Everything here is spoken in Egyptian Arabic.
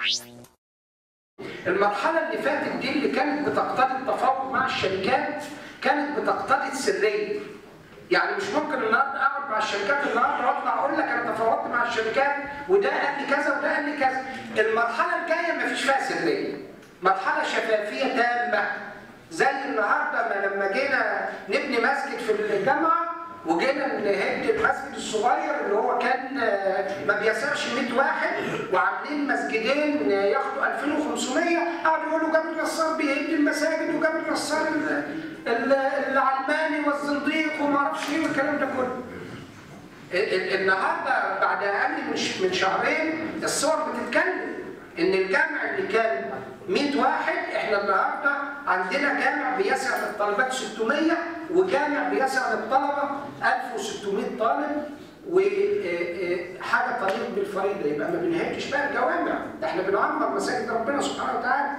المرحلة اللي فاتت دي اللي كانت بتقتضي التفاوض مع الشركات كانت بتقتضي السرية. يعني مش ممكن النهارده اقعد مع الشركات النهارده واطلع اقول لك انا تفاوضت مع الشركات وده قال لي كذا وده قال لي كذا. المرحلة الجاية ما فيش فيها سرية. مرحلة شفافية تامة. زي النهارده ما لما جينا نبني مسجد في الجامعة وجينا نهد المسجد الصغير اللي هو كان ما بيسعش 100 واحد وعاملين مسجدين ياخدوا 2500 قعدوا يقولوا جابر نصار بيهد المساجد وجابر نصار العلماني والزنديق وما اعرفش ايه والكلام ده كله. النهارده بعد اقل من شهرين الصور بتتكلم ان الجامع اللي كان 100 واحد احنا النهارده عندنا جامع بيسع للطالبات 600 وجامع بيسع للطلبه 1600 طالب وحاجه طريق بالفريضه يبقى ما بنهدش بقى الجوامع ده احنا بنعمر مساجد ربنا سبحانه وتعالى